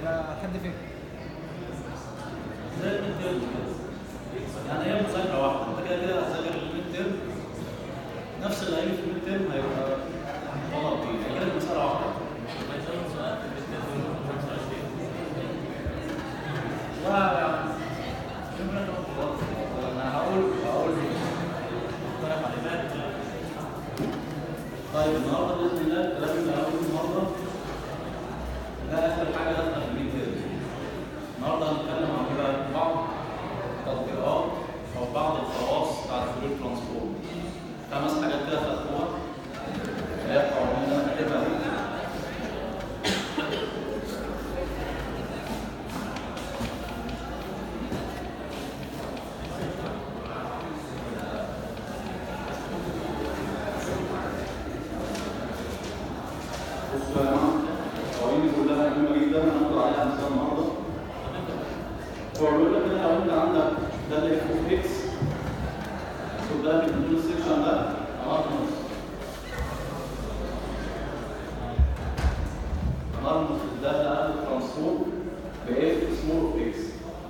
هيبقى لحد فين؟ زي الميد تيرم يعني هي مذاكره واحده انت كده كده هتذاكر الميد تيرم نفس اللي هيجي في الميد تيرم هيبقى غلط فيه هي كده مساله واحده لا يعني يمكن أقول غلط. انا هقول هقول اقترح عليك طيب النهارده باذن الله الكلام اللي هقوله النهارده ده اخر حاجه داخله في الميد تيرم النهارده هنتكلم عن بقى بعض التطبيقات او بعض الخواص بتاعت الفلويد ترانسبورت خمس حاجات كده خدتوها اللي هي القوانين اللي انا كاتبها دي بصوا يا جماعه القوانين كلها مهمه جدا هناخد عليها امثله النهارده هو بيقول لك ان لو انت عندك ده اللي اف اكس خد بالك ان طول السكشن ده هنرمز هنرمز ده ده ترانسفور باف سمول اوف اكس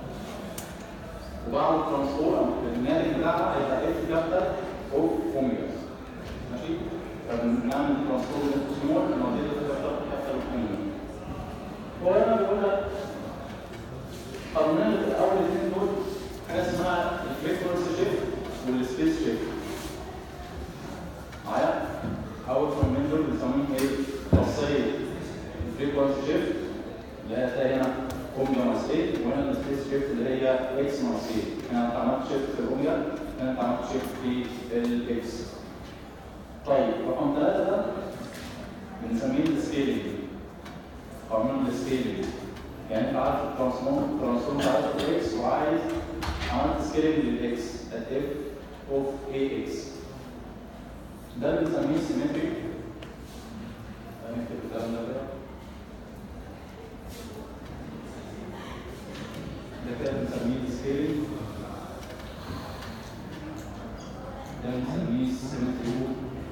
وبعد الترانسفور الناتج بتاعها هيبقى اف كابيتال اوف اوميجا ماشي فبنعمل ترانسفور باف سمول نوديه لكابيتال كابيتال اوف اوميجا هو هنا بيقول لك قانونين الاول الاثنين دول حاجه اسمها الفريكونسي شيفت والسبيس شيفت معايا اول قانونين دول بنسميهم ايه خاصيه الفريكونسي شيفت اللي هي هتلاقي هنا اوميجا ناقص ايه وهنا السبيس شيفت اللي هي اكس ناقص ايه هنا انت عملت شيفت في الاوميجا هنا انت عملت شيفت في الاكس طيب رقم ثلاثه ده بنسميه السكيلينج قانون السكيلينج يعني انت عارف الترانسفورم الترانسفورم عايز اكس وعايز عملت سكيلنج للاكس at f of ax ده اللي بنسميه سيمتريك هنكتب الكلام ده كده ده كده بنسميه سكيلنج ده بنسميه سيمتري رول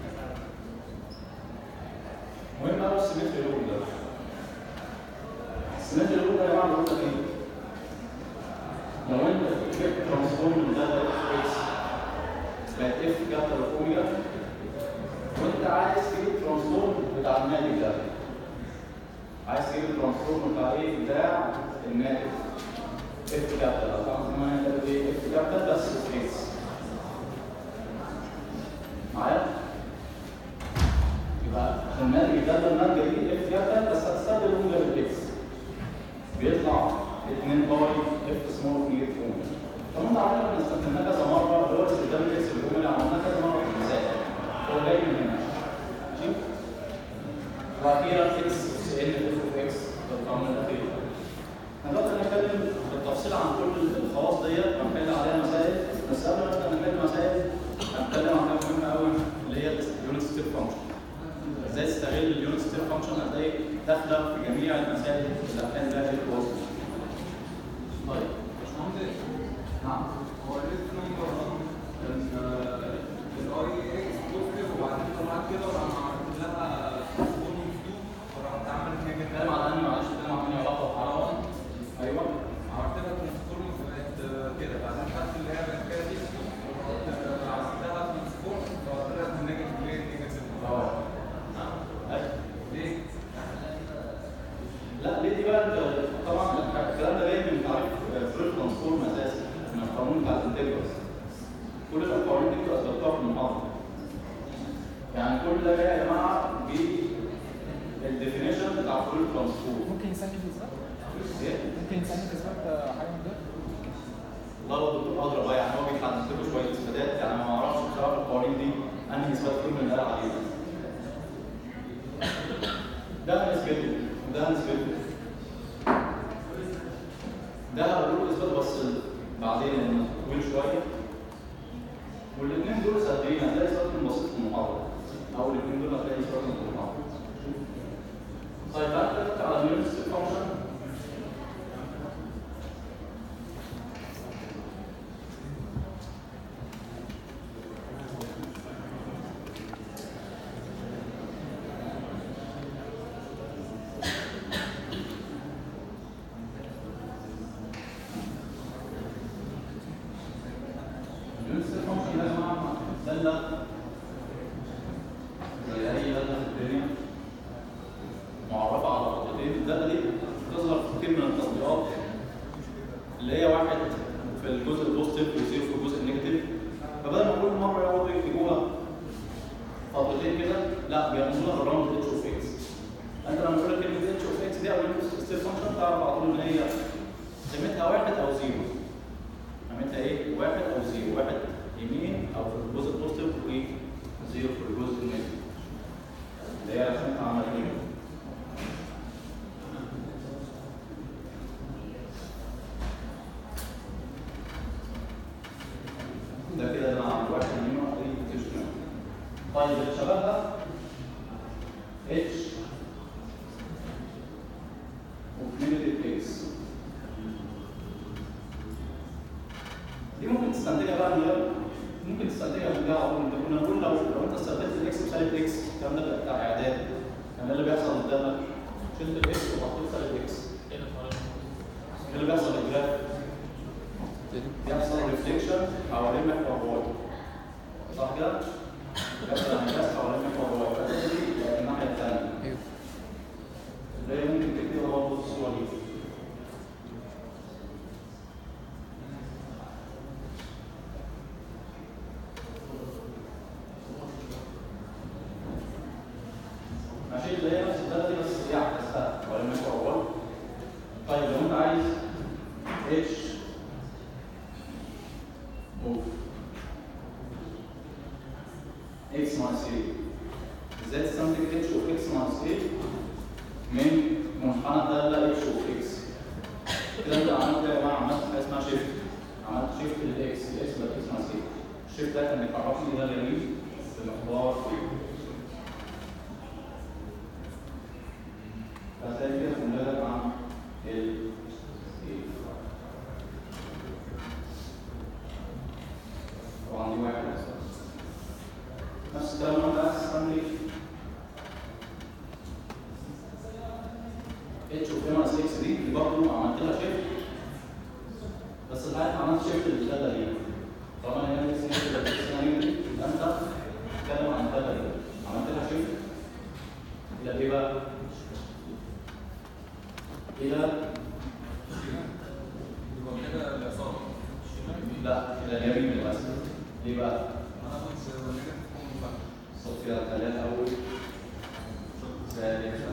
مهم قوي السيمتري رول ده السمات الأولى يا جماعة بقول لك إيه؟ لو أنت جبت ترانسفورم من ده إكس بقت إف كابيتال أوميجا وأنت عايز تجيب ترانسفورم بتاع الناتج ده عايز تجيب الترانسفورم بتاع إيه؟ بتاع الناتج إف كابيتال طبعا زي ما أنا إيه؟ إف كابيتال بس إكس معايا؟ يبقى الناتج ده لما أرجع أجيب إف كابيتال بس هستخدم الأوميجا بالإكس بيطلع 2 باي اف سمول في اف اوميجا طبعا عملنا احنا استخدمناه كذا مره اللي هو استخدام الاكس بالاوميجا عملناه كذا مره في المثال هو جاي من هنا ماشي واخيرا اكس اس ان اف اوف اكس ده القانون الاخير احنا دلوقتي هنتكلم بالتفصيل عن كل الخواص ديت وهنحل عليها مسائل بس قبل ما نبدا نحل مسائل هنتكلم عن حاجه مهمه قوي اللي هي اليونت ستيب فانكشن ازاي تستغل اليونت ستيب فانكشن هتلاقي داخله في جميع المسائل اللي هنحل بيها في الكورس طيب باشمهندس نعم هو الليست نمبر 1 كان الاي اكس بوزيتيف وبعدين طلعت كده وراح عملت لها ترانسفورم مفتوح وراح عملت حاجه بتكلم عن انهي معلش بتكلم عن انهي علاقه بحراره ايوه عملت لها ترانسفورم فبقت كده بعدين خدت اللي هي بقت كده دي ورحت عملت لها ترانسفورم فطلعت النيجاتيف اللي هي النيجاتيف اه أيوة. ليه؟ لا ليه دي بقى انت طبعا الكلام ده جاي من تعريف فريق ترانسفورم اساسا من القانون بتاع الانتجرالز كل القوانين دي بتبقى اثبتها في المحاضره يعني كل ده جاي يا جماعه بالديفينيشن بتاع فريق ترانسفورم ممكن يسألني في اثبات؟ ايه؟ ممكن يسألني في اثبات حاجه من دول؟ والله لو الدكتور قادر بقى يعني هو بيحدد له شويه اثباتات يعني ما اعرفش بصراحه القوانين دي انهي اثبات فيهم اللي قال عليه ده نسبته وده نسبته ده هقول اثبات بس بعدين لانه طويل شويه والاثنين دول سهلين هتلاقي اثباتهم بسيط في المحاضره او الاثنين دول هتلاقي اثباتهم في المحاضره طيب تعالى نرجع على اليونت فانكشن اللي هي واحد في الجزء البوزيتيف وزيرو في الجزء النيجاتيف فبدل ما كل مره يقعدوا يكتبوها خطوتين كده لا بيعملوها بالراوند اتش اوف اكس انت لما تقول لك كلمه اتش اوف اكس دي او ستيب فانكشن تعرف على طول ان هي قيمتها واحد او زيرو قيمتها ايه؟ واحد او زيرو واحد يمين او في الجزء البوزيتيف وزيرو في الجزء النيجاتيف اللي هي رسمتها عملت ايه؟ ده كده انا عملت واحد يمين وواحد يمين طيب اللي شبهها اتش وكوميونيتي اكس دي ممكن تستنتجها بقى من غير ممكن تستنتجها من غير على طول انت كنا بنقول لو لو انت استخدمت الاكس بسالب اكس الكلام ده بتاع اعداد كان اللي بيحصل قدامك شلت الاكس وحطيت سالب اكس ايه اللي بيحصل في الجراف؟ بيحصل ريفليكشن حوالين محور واي صح كده؟ بيحصل انعكاس حوالين محور واي فتبتدي الناحيه الثانيه ايوه اللي هي ممكن تكتبها برضه في الصوره دي ماشي اللي هي نفس الداتا دي بس هي عكستها حوالين محور واي طيب لو انت عايز اتش اوف اكس ناقص ايه ازاي تستنتج اتش اوف اكس ناقص ايه من منحنى الداله اتش اوف اكس كده انت عملت يا جماعه عملت حاجه اسمها شيفت عملت شيفت للاكس الاكس بقت اكس ناقص ايه الشيفت ده كان يعرفني ده اليمين بمقدار فهتلاقي كده في مجرد عن ال ايه طبعا دي واحد نفس الكلام لو انت عايز تستنتج اتش اوف ام اس اكس دي دي برضه عملت لها شيفت بس الحقيقه عملت شيفت للداتا دي طالما هي نفس الشيفت اللي يبقى انت بتتكلم عن الداتا دي عملت لها شيفت الى ايه بقى؟ الى يبقى كده اليسار لا الى اليمين مثلا ليه بقى؟ انا كنت نيجاتيف كوم صوت كده خليها الاول ذلك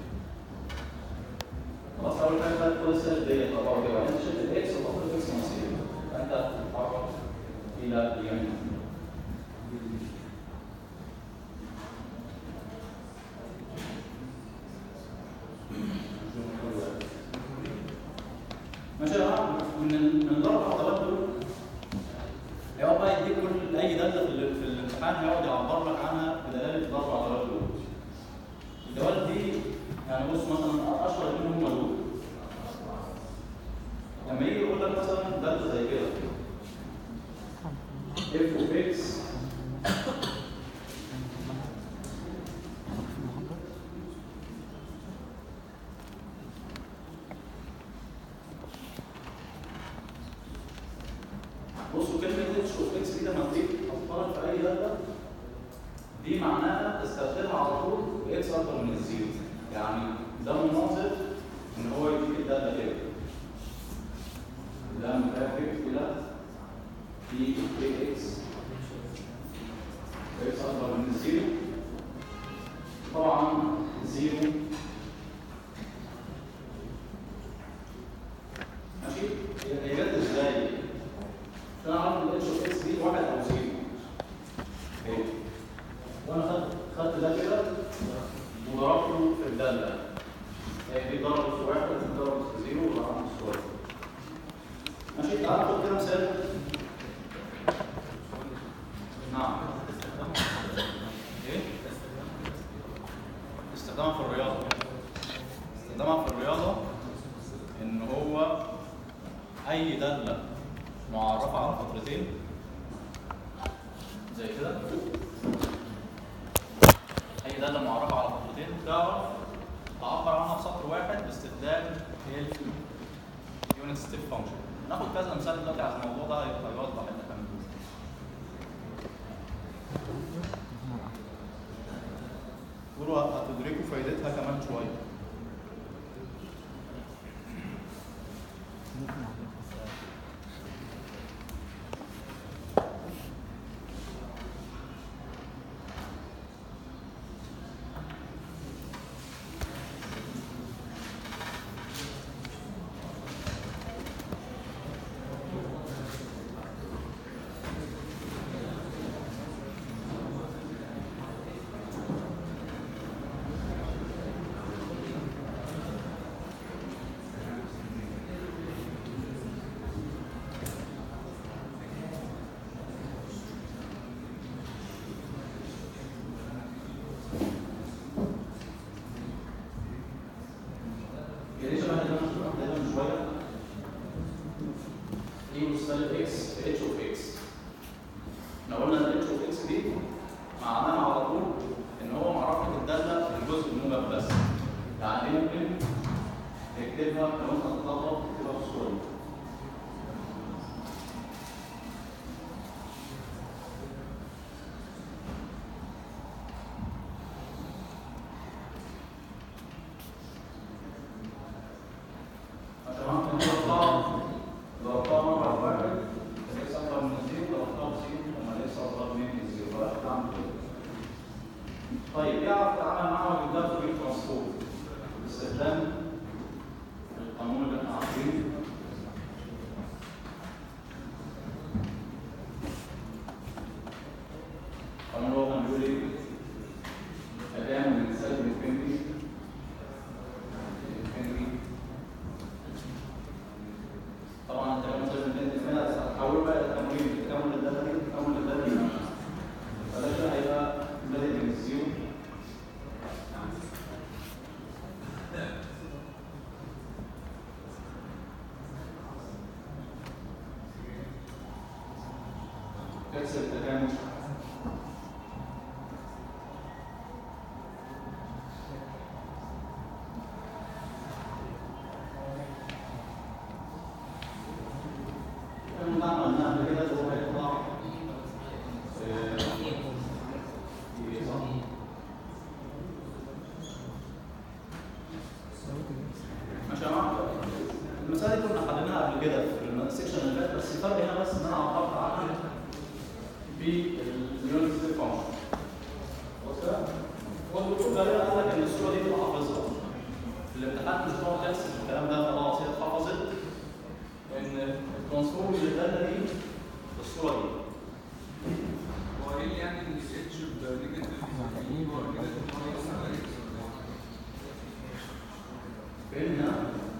خلاص اول حاجه بقى كل سيل دي طبعا كده انت شلت الاكس وتاخد الاكس مصير فانت تتحرك الى اليمين ماشي يا جماعه من من الاربع خطوات دول هيقعد بقى يديك كل اي داله في, ال- في الامتحان هيقعد يعبر لك عنها بدلاله الاربع ضربات دول. الدوال دي يعني بص مثلا اشهر اثنين هم دول. لما يجي يقول لك مثلا داله زي كده اف اوف اكس بصوا كلمة اتش اوف اكس دي لما تيجي تحطها في أي دالة دي معناها استخدمها على طول باكس أكبر من الزيرو يعني ده مناظر إن هو يديك الدالة كده ده مكافئ إلى دي كي اكس اكس أكبر من الزيرو طبعا زيرو ماشي هي جت ازاي؟ عشان اعرف الاتش اوف اكس دي واحد او زيرو. اوكي. وانا خدت خدت ده كده وضربته في الداله. هي دي ضربت في واحد ودي ضربت في زيرو وضربت في واحد. ماشي تعال ناخد كده مثال. نعم. ايه؟ استخدامها في الرياضه. استخدامها في الرياضه ان هو اي داله معرفة على فترتين زي كده أي دالة معرفة على فترتين تعرف تعبر عنها في سطر واحد باستخدام اليونت ستيب فانكشن ناخد كذا مثال دلوقتي على الموضوع ده هيبقى يوضح ان احنا بنقول قولوا هتدركوا فايدتها كمان شوية يعني شبه اللي انا شرحت ده من شويه اي وسالب اكس في اتش اوف اكس احنا قلنا ان اتش اوف اكس دي معناها على طول ان هو معرفه الداله الجزء الموجب بس يعني دي ممكن تكتبها لو انت هتطبق تكتبها في الصوره دي عشان ممكن الارقام الارقام مرة واحد ليس اكبر من الزيرو الارقام زيرو وما ليس اصغر من الزيرو فلا تعمل كده طيب يعرف تعامل معه بالدفع بالترانسبورت باستخدام القانون اللي احنا عارفينه القانون اللي هو كان بيقول ايه؟ الآن من سالب انفينيتي انفينيتي طبعا انت لما تسالب انفينيتي هنا هتحوله بقى الى تمويل تكامل الداتا دي تكامل الداتا دي فده كده هيبقى بادئ من الزيرو تكسر التكامل كان نعمل قلنا قبل كده هو هيطلع آه، في صح؟ ماشي يا جماعه المسألة دي كنا حليناها قبل كده في السكشن اللي فات بس الفرق هنا بس ان انا عبرت عنها باليونت ستيب فانكشن بص كده هو الدكتور غالبا قال لك ان الصوره دي تبقى حافظها في الامتحان مش هتقعد تحسب الكلام ده خلاص هي اتحفظت ان الترانسفورم اللي اتقال دي الصوره دي هو ايه يعني ان الاتش بنيجاتيف هو نيجاتيف ماينس على اكس فهمنا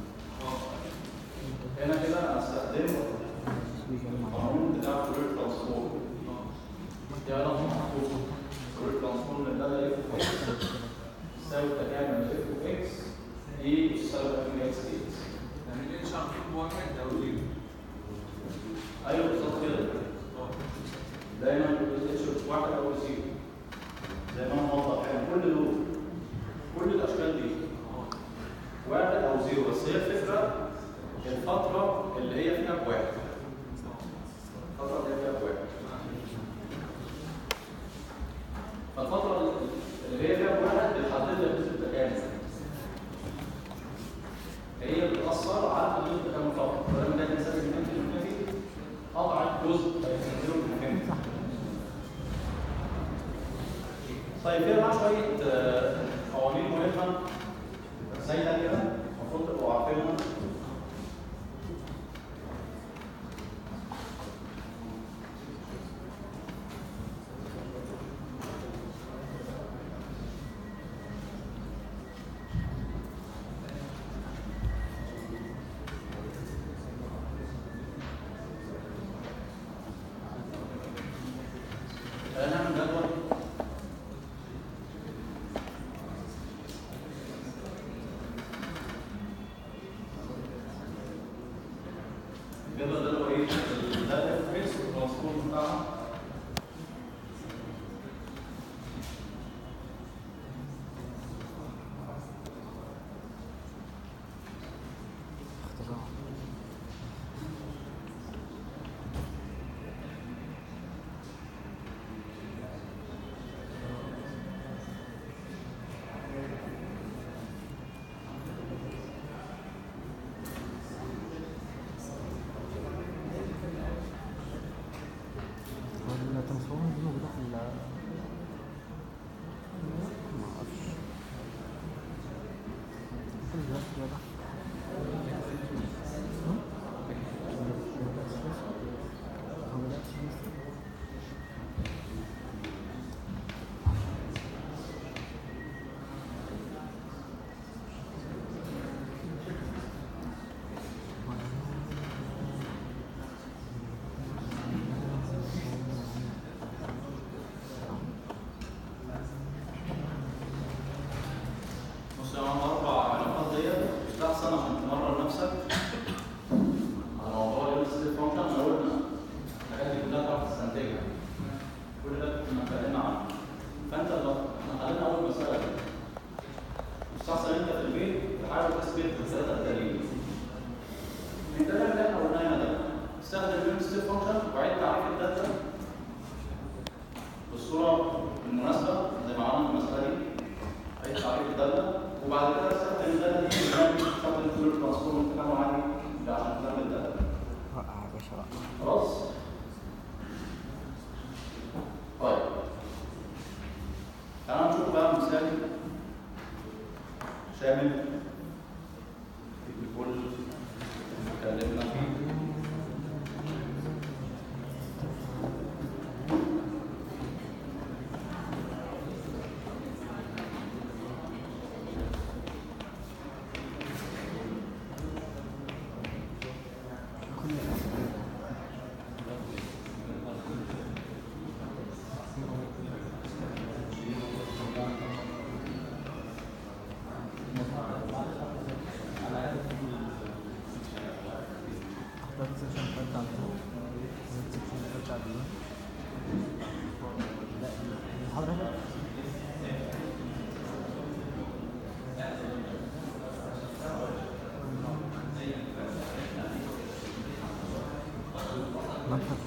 هنا كده استخدم القانون بتاع فلويد ترانسفورم دي علاقه محطوطه فلويد ترانسفورم اللي اتقال اف اوف اكس يساوي تكامل اف اوف اكس دي يساوي تكامل اكس دي اكس يعني الاتش على طول بواحد او زيرو ايوه بالظبط كده دايما الاتش واحد او زيرو زي ما انا موضح يعني كل دول كل الاشكال دي واحد او زيرو بس هي الفكره الفتره اللي هي فيها بواحد الفتره اللي هي فيها بواحد فالفتره اللي هي فيها بواحد بتحدد لك نسبه التكامل هي اللي بتاثر على حدود التكامل فقط فلما ده الانسان الانفنتي الانفنتي قطعت جزء هينزله الانفنتي طيب فيها بقى شويه آه، قوانين مهمه زي ده كده المفروض تبقوا عارفينها خلينا نعمل جدول الجدول ده اللي هو ايه؟ ده الفيس والترانسفورم بتاعها الترانسفورمر دي موجودة في ال معرفش ممكن دلوقتي كده الثلاثه التانيين في الداتا اللي احنا قلناها ده استخدم يونت ستيب فانكشن وعيد تعريف الداتا بالصوره المناسبه زي ما عملنا المساله دي عيد تعريف الداتا وبعد كده استخدم الداتا دي عشان تستخدم كل الترانسفورم بتاعه عادي ده عشان تعمل الداتا رائع يا باشا رائع خلاص طيب تعالى نشوف بقى مثال شامل بكل اللي اتكلمنا فيه كل الأسئلة أحضر سيشن فات على طول سيشن فات على طول لا المحاضرة هنا منفذ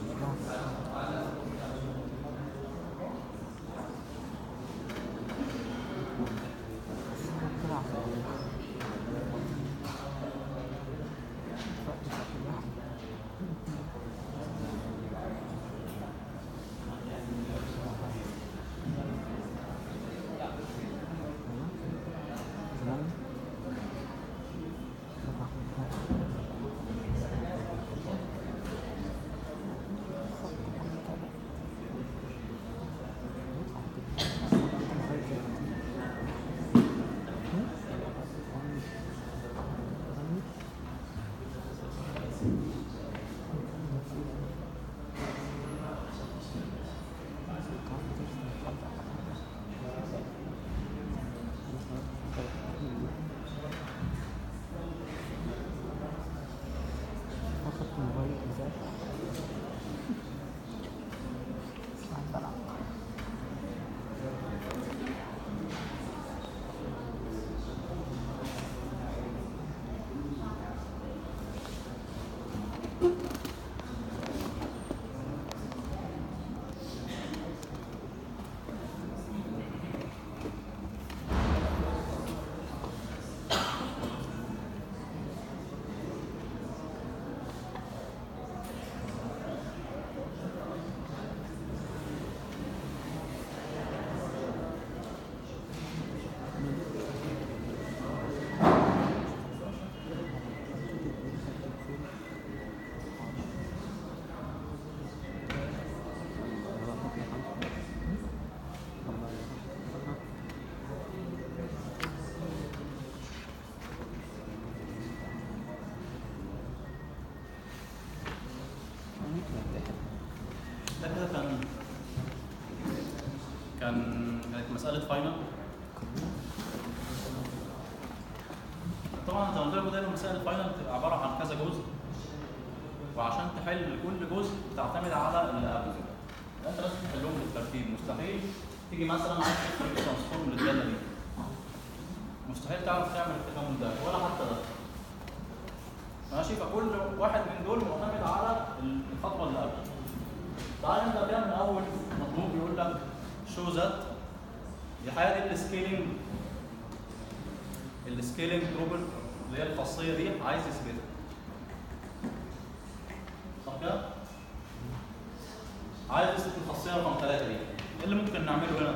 أخذت الموبايل بتاعي بلعب ده كده كان كان كانت مسألة فاينل طبعا زي ما قلت لكم دايما مسائل الفاينل بتبقى عبارة عن كذا جزء وعشان تحل كل جزء بتعتمد على اللي قبله انت لازم تحلهم بالترتيب مستحيل تيجي مثلا عايز تخرج ترانسفورم للداتا دي مستحيل تعرف تعمل التكامل ده ولا حتى ده ماشي فكل واحد من دول معتمد على الخطوه اللي قبل تعال نبدا كده من اول مطلوب يقول لك شو ذات دي حاجه دي السكيلينج السكيلينج بروبل اللي هي الخاصيه دي عايز يثبتها صح كده؟ عايز يثبت الخاصيه رقم ثلاثه دي ايه اللي ممكن نعمله هنا؟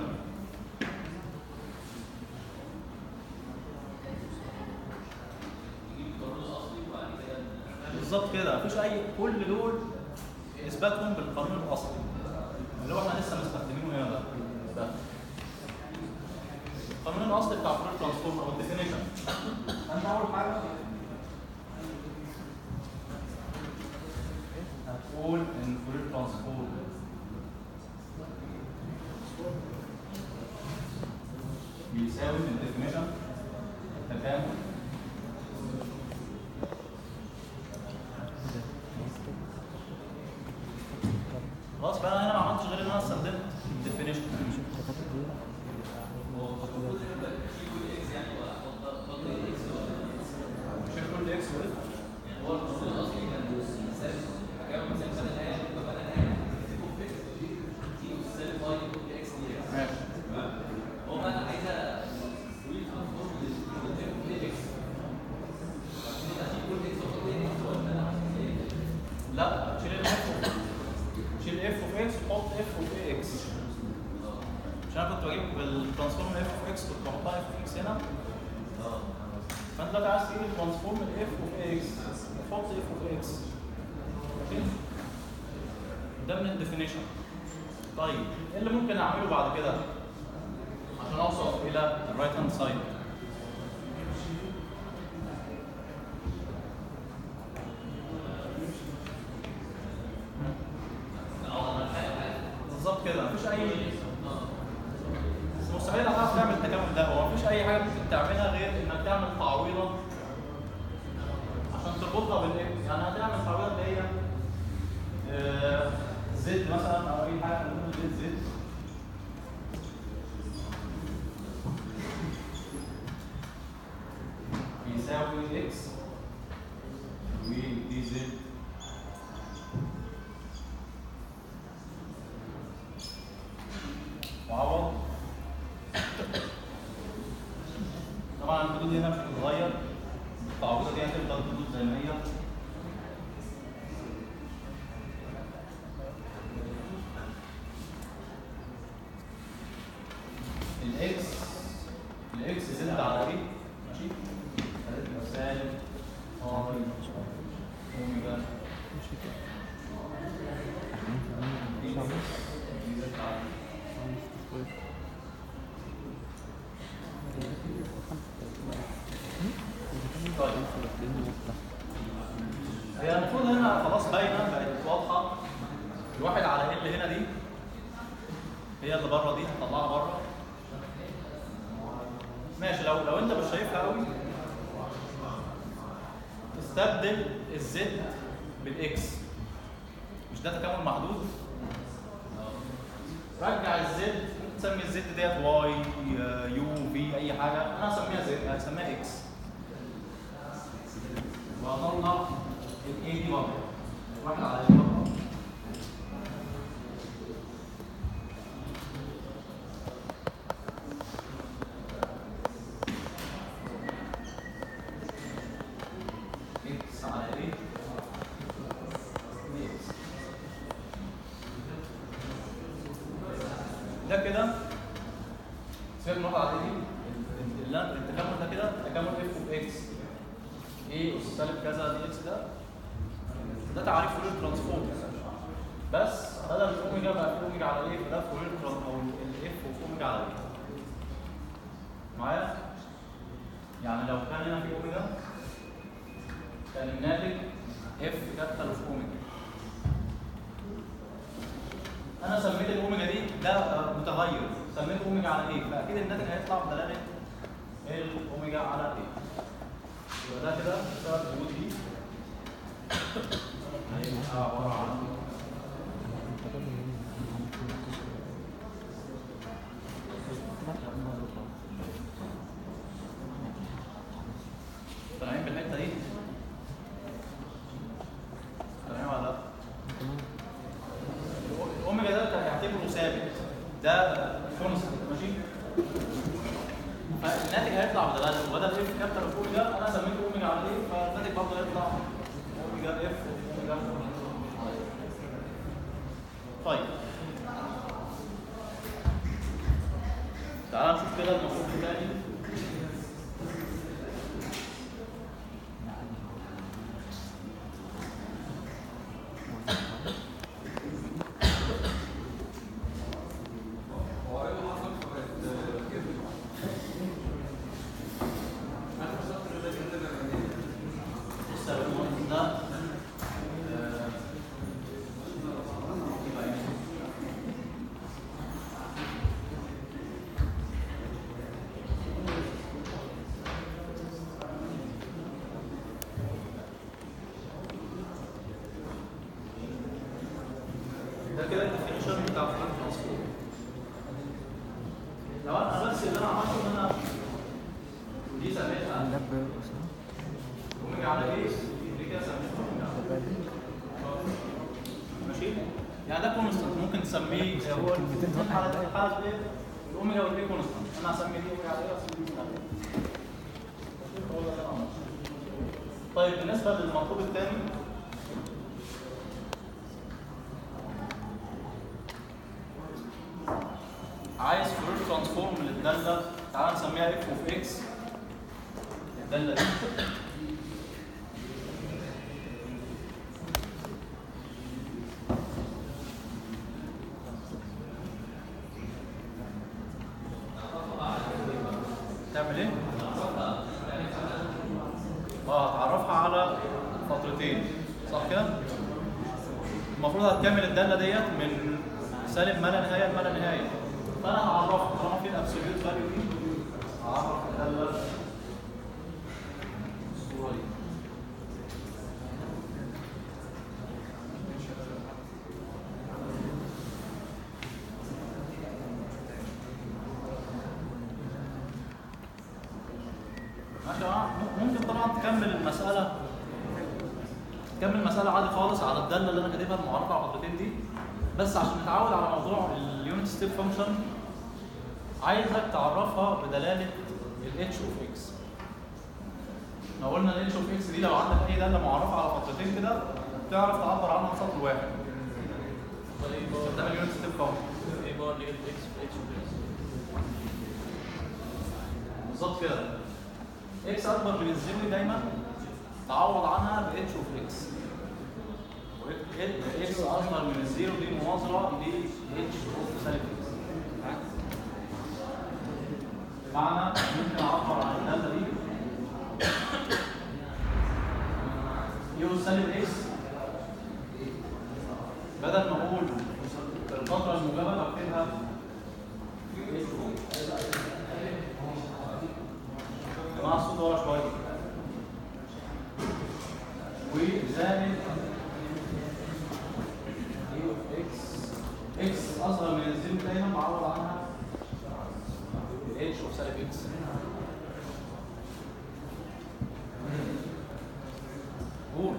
بالظبط كده مفيش اي كل دول اثباتهم بالقانون الاصلي اللي هو احنا لسه مستخدمينه هنا ده ده القانون الاصلي بتاع فورير ترانسفورم او الديفينيشن انت اول حاجه هتقول ان فورير ترانسفورم بيساوي في الديفينيشن تكامل خلاص بقى انا هنا ما عملتش غير ان انا استخدمت الديفينيشن هو المفروض الاصلي كان سالب كام مثلا بدل الان يبقى بدل الان اف دي سالب واي اكس دي اكس ماشي تمام هو بقى انا عايز اسوي ترانسفورم للاف دي اكس عشان يبقى في كل اكس وكل اكس ولا انا عايز ايه؟ لا شيل الاف شيل اف اوف اكس وحط اف اوف اكس عشان انا كنت بجيب بالترانسفورم اف اوف اكس كنت بحطها اف اوف اكس هنا اه فانت دلوقتي عايز تجيب الترانسفورم الاف اوف اكس حط اف اوف اكس ماشي ده من الديفينيشن طيب ايه اللي ممكن اعمله بعد كده عشان اوصل الى الرايت هاند سايد بالظبط كده مفيش اي بس مستحيل هتعرف تعمل التكامل ده هو مفيش اي حاجه ممكن تعملها غير انك تعمل تعويضه عشان تربطها بالايه يعني هتعمل تعويضه اللي هي آه، زد مثلا او اي حاجه نقول زد زد بيساوي اكس ودي زد وعوض طبعا الحدود هنا مش هتتغير التعويضه دي هتفضل الحدود زي ما هي الاكس الاكس زد على ايه؟ ماشي؟ هتبقى سالب اي اوميجا دي زد على طيب هي المفروض هنا خلاص باينه بقت واضحه الواحد على ال هنا دي هي اللي بره دي هطلعها بره ماشي لو لو انت مش شايفها قوي استبدل الزد بالاكس مش ده تكامل محدود رجع الزد ممكن تسمي الزد ديت واي يو في اي حاجه انا هسميها زد هسميها اكس واطلع الاي دي بره واحد على ال بره اكس على ايه دي اكس ده كده سيبك من على دي اللي أنا- التكامل ده كده تكامل اف اوف اكس ايه اس سالب كذا دي اكس ده ده تعريف فورير ترانسفورم بس بدل الاوميجا بقى في اوميجا على ايه فده فورير ترانس او الاف اوف اوميجا على ايه معايا يعني لو كان هنا في اوميجا كان الناتج اف كابيتال اوف اوميجا انا سميت الاوميجا دي ده متغير سميت اوميجا على ايه فاكيد الناتج هيطلع بدلاله الاوميجا على ايه يبقى ده كده بسبب وجود دي هيبقى عباره عن طالعين بالحته دي طالعين ولا لا؟ الاوميجا ده هيعتبره ثابت ده كونستنت ماشي فالناتج هيطلع بدلاله بدل اف كابيتال اوف اوميجا انا سميته اوميجا على ايه فالناتج برضه هيطلع اوميجا اف اوميجا طيب تعال نشوف كده المفروض تاني هو ايه اللي حصل في كده؟ اخر سطر ده كده بص يا باشمهندس ده آه، يبقى ايه؟ ده كده الديفينيشن بتاع فلان ترانسفورم لو انا بس اللي انا عملته ان انا دي سميتها اللاب اسمه اوميجا اوميجا على ايه دي كده سميها ماشي يعني ده كونستنت ممكن تسميه هو الحاله الحاله دي الاوميجا والايه كونستنت انا هسمي دي اوميجا على ايه واسمي دي اوميجا على ايه هو ده الامر طيب بالنسبه للمطلوب الثاني عايز فلور ترانسفورم للداله تعال نسميها اف اوف اكس الداله دي تعمل ايه؟ اه هتعرفها على فترتين صح كده؟ المفروض هتكمل الداله ديت من سالب ما لا نهايه لما لا نهايه فانا هعرفها طالما في الابسوليوت فاليو دي هعرف الداله الصوره دي ماشي يا جماعة؟ ممكن طبعا تكمل المسألة تكمل المسألة عادي خالص على الدالة اللي أنا كاتبها المعرفة على الخطوتين دي بس عشان نتعود على موضوع اليونت ستيب فانكشن عايزك تعرفها بدلالة ال h of x لو قلنا ال h of x دي لو عندك أي دالة معرفة على فترتين كده تعرف تعبر عنها بسطر واحد ده اليونت ستيب فانكشن ايه بار نيجاتيف اكس في اتش اوف اكس بالظبط كده اكس اكبر من الزيرو دايما تعوض عنها ب اتش اوف اكس اكس اصغر من الزيرو دي مناظره ل اتش اوف سالب اكس بمعنى ممكن اعبر عن الداله دي يو سالب اكس بدل ما اقول الفتره الموجبه بكتبها اتش اوف جماعة الصوت ورا شوية وزائد اكس اكس اصغر من الزيرو دايما بعوض عنها اتش اوف سالب اكس قول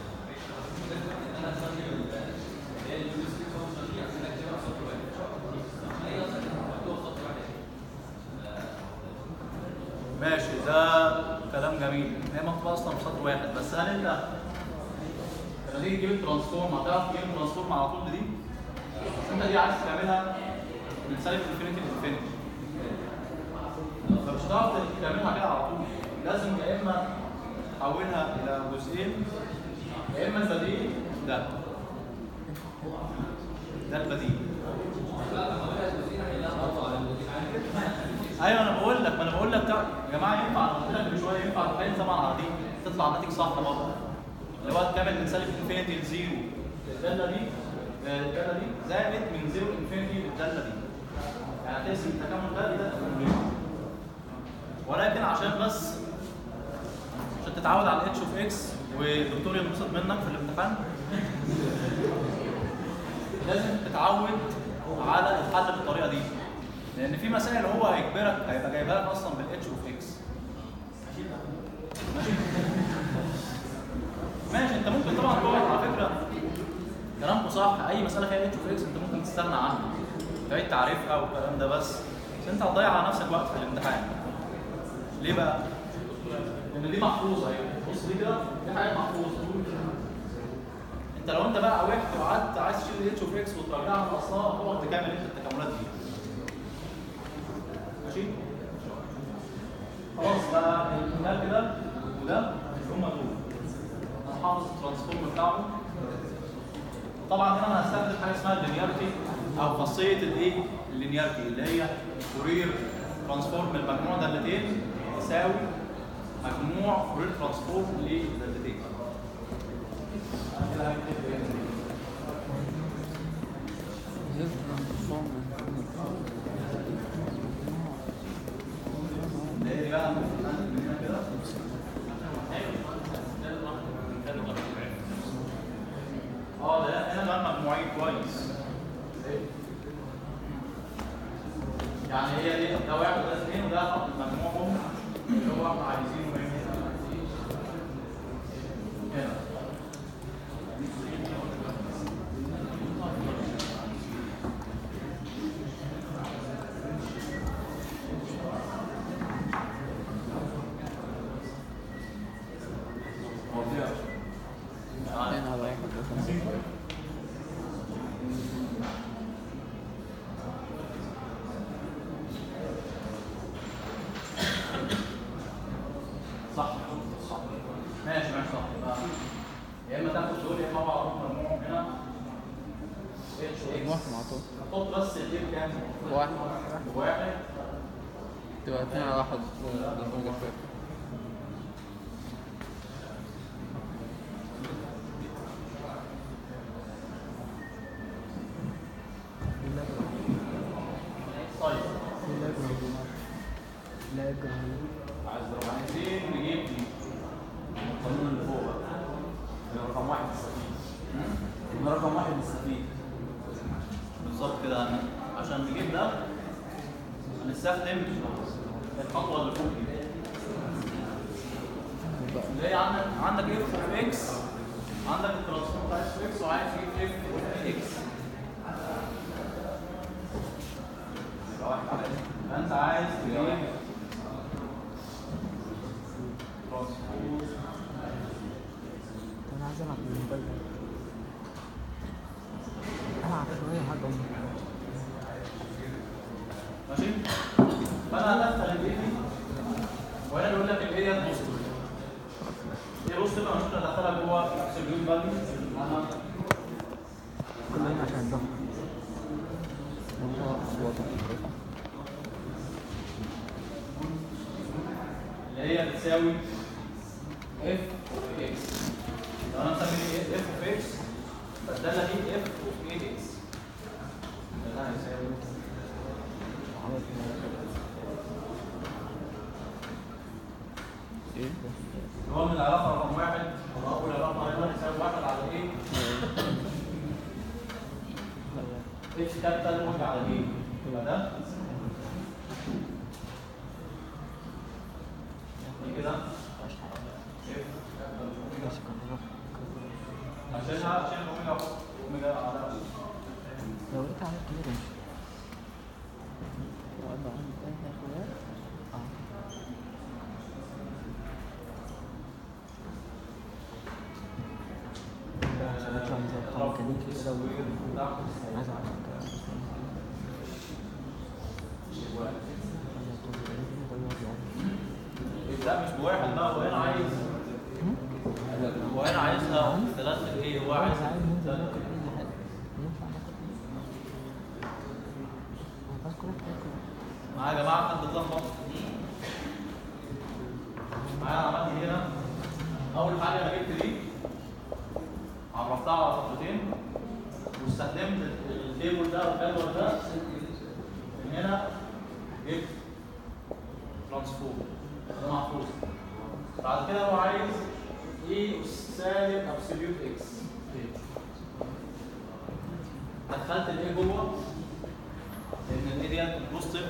ماشي ده كلام جميل هي مكتوبه اصلا في سطر واحد بس هل انت لما تيجي تجيب الترانسفورم هتعرف تجيب الترانسفورم على طول دي؟ انت دي عايز تعملها من سالب انفينيتي لانفينيتي فمش هتعرف تعملها كده على طول لازم يا اما تحولها الى جزئين يا اما البديل ده ده البديل ايوه انا بقول لك ما انا بقول لك تع- يا جماعه ينفع انا قلت لك من شويه ينفع تخيل طبعا على دي تطلع الناتج صح برضه اللي هو تكمل من سالب انفينيتي لزيرو الداله دي آه، الداله دي زائد من زيرو انفينيتي للداله دي يعني هتقسم التكامل ده لده ولكن عشان بس عشان تتعود على الاتش اوف اكس والدكتور ينبسط منك في الامتحان لازم تتعود على الحل بالطريقه دي لان في مسائل هو هيجبرك هيبقى جايبها لك اصلا بالاتش اوف اكس ماشي ماشي انت ممكن طبعا تقعد على فكره كلامكم صح اي مساله فيها اتش اوف اكس انت ممكن تستغنى عنها تعيد تعريفها والكلام ده بس بس انت هتضيع على نفسك وقت في الامتحان ليه بقى؟ لان دي محفوظه اهي بص دي كده دي حاجات محفوظه انت لو انت بقى وقفت وقعدت عايز تشيل الاتش اوف اكس وترجعها لاصلها هتقعد تكمل انت التكاملات دي ماشي خلاص بقى ده كده وده هم دول انا حافظ الترانسفورم بتاعهم طبعا هنا انا هستخدم حاجه اسمها اللينيارتي او خاصيه الايه اللينيارتي اللي هي فورير ترانسفورم المجموع دالتين يساوي مجموع فورير ترانسفورم لدالتين كده هكتب ايه؟ اللي هي دي بقى من هنا كده اه ده هنا بقى مجموعين كويس يعني هي دي ده واحد وده اثنين وده خط مجموعهم اللي هو احنا عايزينه ايه يبقى يا اما تاخد دول يا اما على طول مجموعهم هنا اتش مجموعة اكس مع طول حط بس الايه كام؟ واحد واحد تبقى اتنين على واحد بالأوميجا سكوير طيب لا يجرى عايز عايزين نجيب دي القانون اللي فوق بقى ده رقم واحد السفينة ده رقم واحد السفينة بالظبط كده عشان نجيب ده هنستخدم الخطوه اللي فوق دي اللي هي عندك عندك اف اوف اكس عندك الترانسفورم بتاع اف اكس وعايز تجيب اف اوف اكس فانت عايز تجيب ترانسفورم أنا عايز ألعب بالموبايل ده ألعب شوية حاجة ماشي فانا هدخل الايه دي وهنا بيقول لك الايه دي بوزيتيف ايه بوزيتيف انا ممكن ادخلها جوه ابسوليوت فاليو انا كلنا عشان الضغط والله أصواتهم اللي هي بتساوي اف اوف اكس لو انا مسمي اف اوف اكس فالداله دي اف اوف 8 اكس ده هيساوي إيه اللي هو من العلاقه رقم واحد او اول علاقه هنا يساوي واحد على ايه اتش كابيتال واحد على ايه يبقى ده دي كده ماشي كان عشان عشان اوميجا اوميجا على لو لقيت عليك كبير امشي وأنا عندي أي خيار اه عشان أطلع من زي بتاع ميكانيكي كده و- عايز أعرف كده لا مش بواحد بقى هو هنا عايز هو هنا عايزها ثلاثة ايه هو عايز عايز ننزل ناكل أي حاجة ينفع ناكل أنا بس كلها بتاكل معايا يا جماعة حد اتلخبط معايا أنا عملت إيه هنا أول حاجة أنا جبت دي عرفتها على خطوتين واستخدمت التيبل ده والجدول ده من هنا جبت ترانسفورم ده محفوظ بعد كده هو عايز ايه سالب ابسوليوت اكس دخلت الايه جوه لان الايه ديت بوزيتيف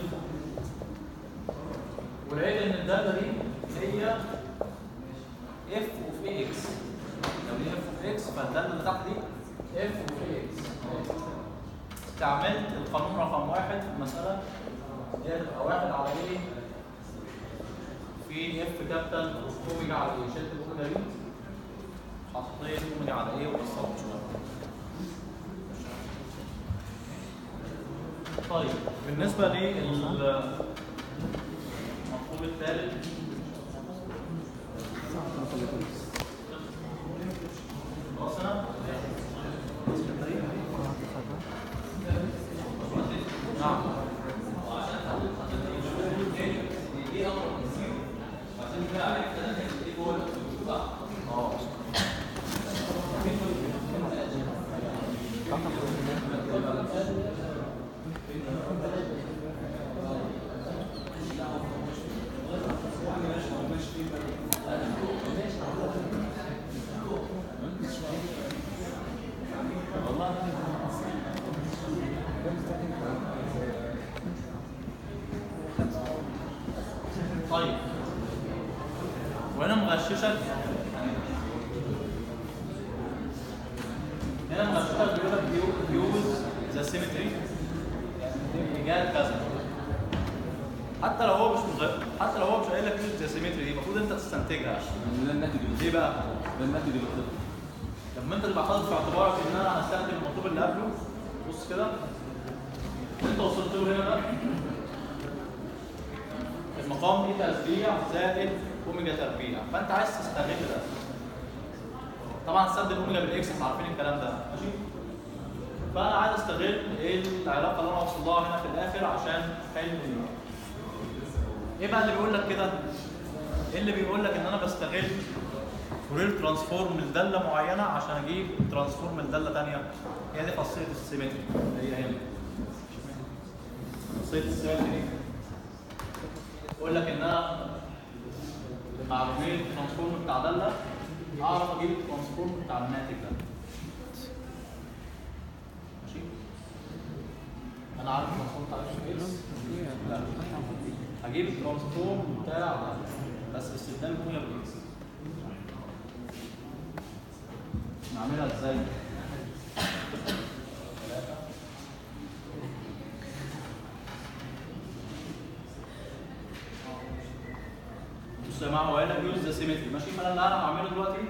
ولقيت ان الداتا دي هي اف اوف اي اكس لو دي اف اوف اكس فالداتا اللي تحت دي اف اوف اي اكس استعملت القانون رقم واحد في المساله دي هتبقى واحد على ايه في اف كابيتال اوميجا على ايه شلت الاوميجا دي حطيت اوميجا على ايه وبسطت شويه طيب بالنسبه للمطلوب الثالث خلاص انا نعم اه طيب وانا مغششك هنا مغششك بيقول لك يوز ذا سيمتري اتجاه كذا حتى لو هو مش مغ... حتى لو هو مش قايل لك يوز ذا سيمتري دي المفروض انت تستنتجها ده الناتج اللي ليه بقى؟ ده الناتج اللي بيطلع لما انت تبقى حاطط في اعتبارك ان انا هستخدم المطلوب اللي قبله بص كده انت وصلت له هنا ده المقام ايه تربيع زائد اوميجا تربيع فانت عايز تستغل ده طبعا هستبدل اوميجا بالاكس احنا عارفين الكلام ده ماشي فانا عايز استغل ايه العلاقه اللي انا اوصل لها هنا في الاخر عشان احل ال- ايه بقى اللي بيقول لك كده؟ ايه اللي بيقول لك ان انا بستغل فورير ترانسفورم لداله معينه عشان اجيب ترانسفورم لداله ثانيه هي دي خاصيه السيمتري هي هنا خاصيه السيمتري يقول لك ان انا معلوميه الترانسفورم بتاع داله اعرف اجيب الترانسفورم بتاع الناتج ده ماشي انا عارف الترانسفورم بتاع اكس لا هجيب الترانسفورم بتاع ده بس باستخدام موجب اكس نعملها ازاي؟ بصوا يا جماعه هو قال لك يوز ذا سيمتري ماشي فانا اللي انا هعمله دلوقتي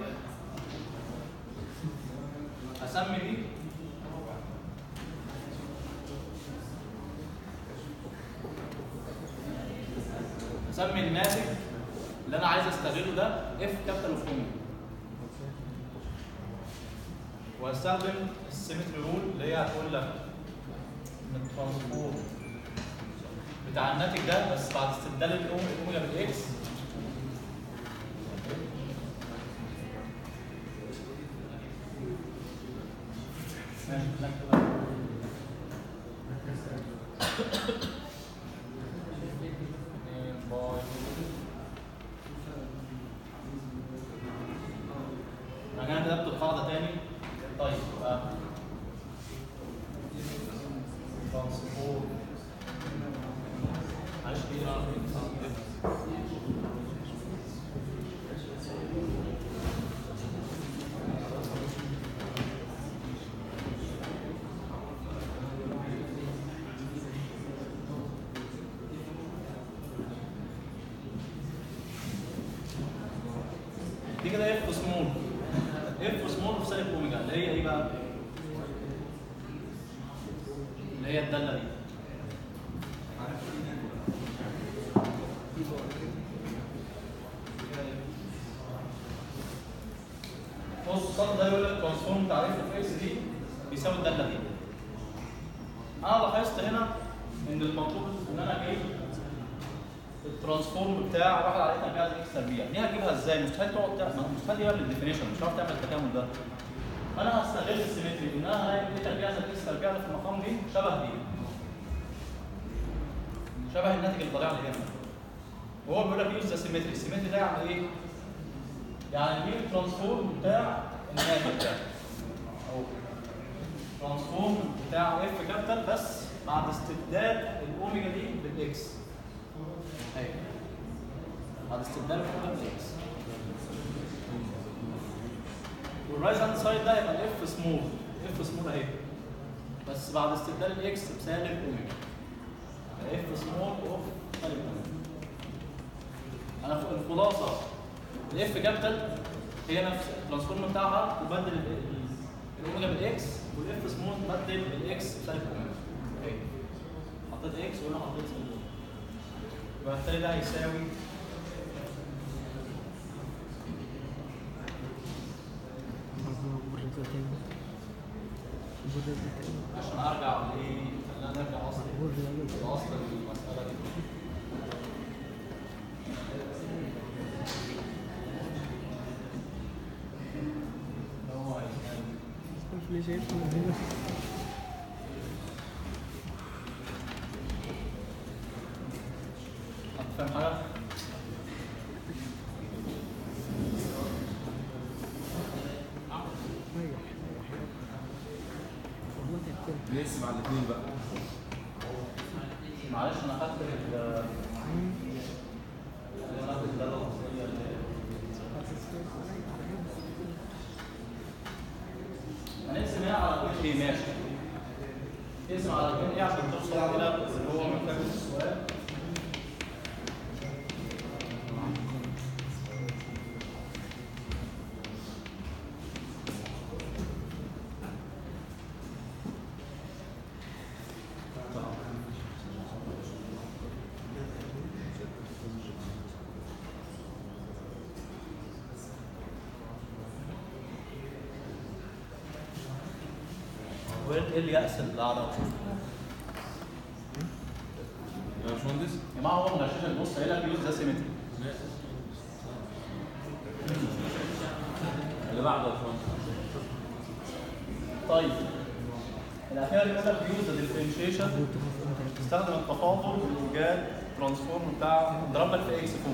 هسمي دي هسمي الناتج اللي انا عايز استغله ده اف كابيتال اوف اوميجا وهستخدم السيمتري رول اللي هي هتقول لك ان الترانسفورم بتاع الناتج ده بس بعد استبدال الأوم- الاوميجا بالاكس ماشي نكتب بقى. اتنين باي انا كده كتبت القاعده تاني طيب يبقى ترانسفورم معلش دي انا دي كده اف سمول اف سمول في سالب اوميجا اللي هي ايه بقى؟ اللي هي الداله دي بص السطر ده يقول لك ترانسفورم تعريف اف اكس دي بيساوي الداله دي انا لاحظت هنا ان المطلوب ان انا اجيب الترانسفورم بتاع واحد عليه تربيع زائد اكس تربيع دي هتجيبها ازاي؟ مستحيل تقعد تعمل مستحيل تجيبها بالديفينيشن مش هتعرف تعمل التكامل ده فانا هستغل السيمتري ان انا هلاقي ايه تربيع زائد اكس تربيع ده في المقام دي شبه دي شبه الناتج اللي طالع لي هنا وهو بيقول لك يوز ذا سيمتري السيمتري ده يعني ايه؟ يعني نجيب الترانسفورم بتاع الناتج ده اهو ترانسفورم بتاع اف كابيتال بس بعد استبدال الاوميجا دي بالاكس ايوه بعد استبدال الاوميجا بالاكس والرايت هاند سايد ده يبقى الاف سمول اف سمول اهي بس بعد استبدال الاكس بسالب اوميجا اف سمول اوف سالب اوميجا انا في الخلاصه الاف كابيتال هي نفس الترانسفورم بتاعها تبدل ال- ال- الاوميجا بالاكس والاف سمول تبدل الاكس بسالب اوميجا اوكي حطيت اكس وهنا حطيت سالب اوميجا يبقى بالتالي ده هيساوي برزة تاني برزة تاني عشان ارجع لايه خلينا نرجع اصلا برزة لاصل المساله دي اللي هو هيساوي اللي شايفه من هنا فاهم حاجه؟ ريح ريح والله تعبت نقسم على الاثنين بقى معلش انا خدت ال انا خدت الداله الاصليه اللي هنقسم هنا على كل ايه ماشي اقسم على كل ايه عشان توصل الى اللي هو محتاج السؤال وايه إيه اليأس اللي على يا باشمهندس يا جماعه هو مغشاش بص قايل لك يوز ذا سيمتري اللي بعده يا باشمهندس طيب الاخيره اللي كتب يوز ذا ديفرنشيشن استخدم التفاضل لايجاد ترانسفورم بتاع ضرب لك في اكس فوق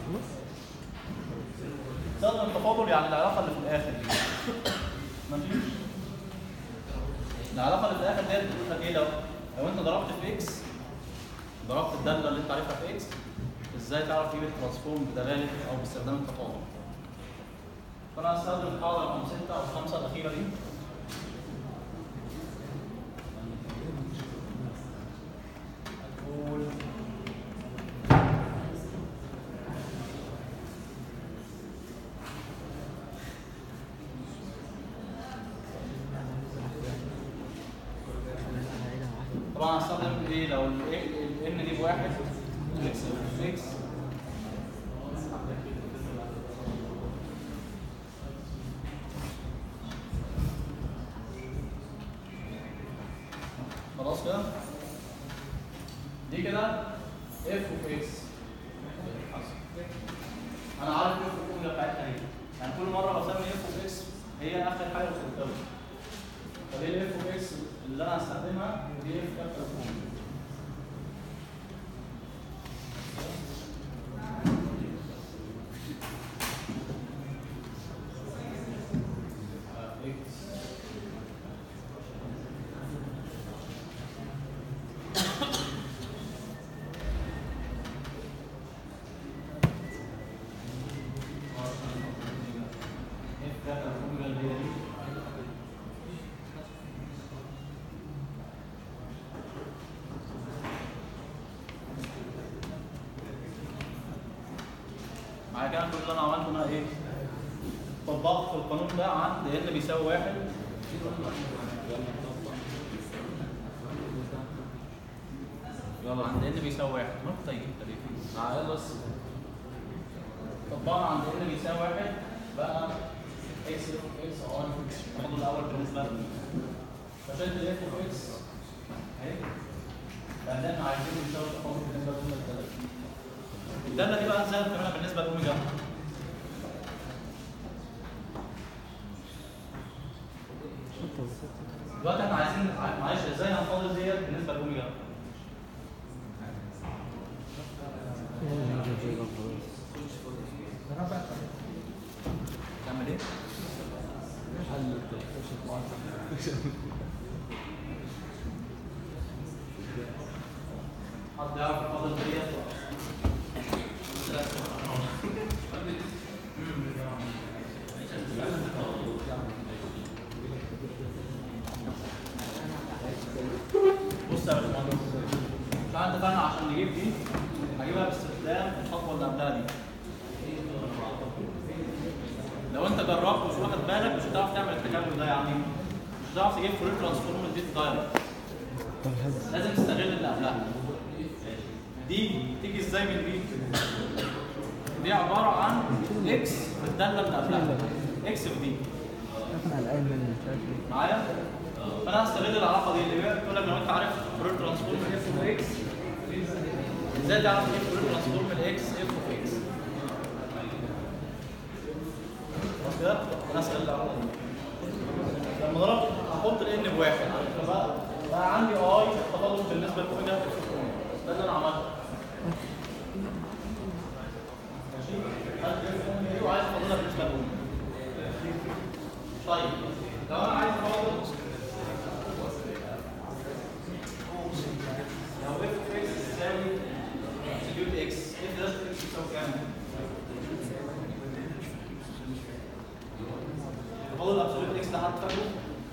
استخدم التفاضل يعني العلاقه اللي في الاخر دي مفيش العلاقه اللي في الاخر ديت بتقول لك ايه لو لو انت ضربت في اكس ضربت الداله اللي انت عارفها في اكس ازاي تعرف تجيب الترانسفورم بدلاله او باستخدام التفاضل فانا هستخدم القاعده رقم 6 او الخمسه الاخيره دي هتقول طبعا هستخدم ايه لو الان دي بواحد اكس اكس خلاص كده دي كده اف اوف اكس انا عارف اف الجمله بتاعتها ايه يعني كل مره بسمي اف اوف اكس هي اخر حاجه وصلت لها طب ايه الاف اوف اكس اللي انا هستخدمها دي اف اف اوف معايا كده كل اللي انا عملته ان انا ايه؟ طبقت في القانون ده عند ان بيساوي واحد يلا عند ان بيساوي واحد ما طيب طيب يلا بس طبقنا عند ان بيساوي واحد بقى اكس اف اكس ار ناخد الاول بالنسبه لي فشلت الاف اوف اكس اهي بعدين عايزين نساوي التفاضل بالنسبه لهم الداله الداله دي بقى ازاي بتعملها بالنسبه لاوميجا دلوقتي احنا عايزين معلش ازاي هنفاضل ديت بالنسبه لاوميجا تعمل ايه؟ حد يعرف الفاضل ديت بص يا باشمهندس تعالى اتفقنا عشان نجيب دي هجيبها باستخدام الخطوه اللي قبلها دي لو انت جربت ومش واخد بالك مش هتعرف تعمل التكامل ده يعني مش هتعرف تجيب فورير ترانسفورم دي دايركت لازم تستغل اللي قبلها دي تيجي ازاي من دي دي عباره عن اكس في الداله اللي قبلها اكس في دي احنا الان من مش عارف ايه معايا فانا هستغل العلاقه دي اللي هي بتقول لك لو انت عارف فورير ترانسفورم اف اوف اكس ازاي تعرف تجيب فورير ترانسفورم الاكس اف اوف اكس خلاص كده انا هستغل العلاقه دي لما ضربت احط الان بواحد فبقى بقى عندي اي تفاضل بالنسبه لاوميجا اف اوف اوميجا ده اللي انا عملته ماشي خدت اف اوميجا دي وعايز افاضلها بالنسبه لاوميجا طيب لو انا عايز افاضل لو اف اكس تساوي ابسوليوت اكس اف ده اكس تساوي كام؟ تفاضل ابسوليوت اكس ده حد فاكره؟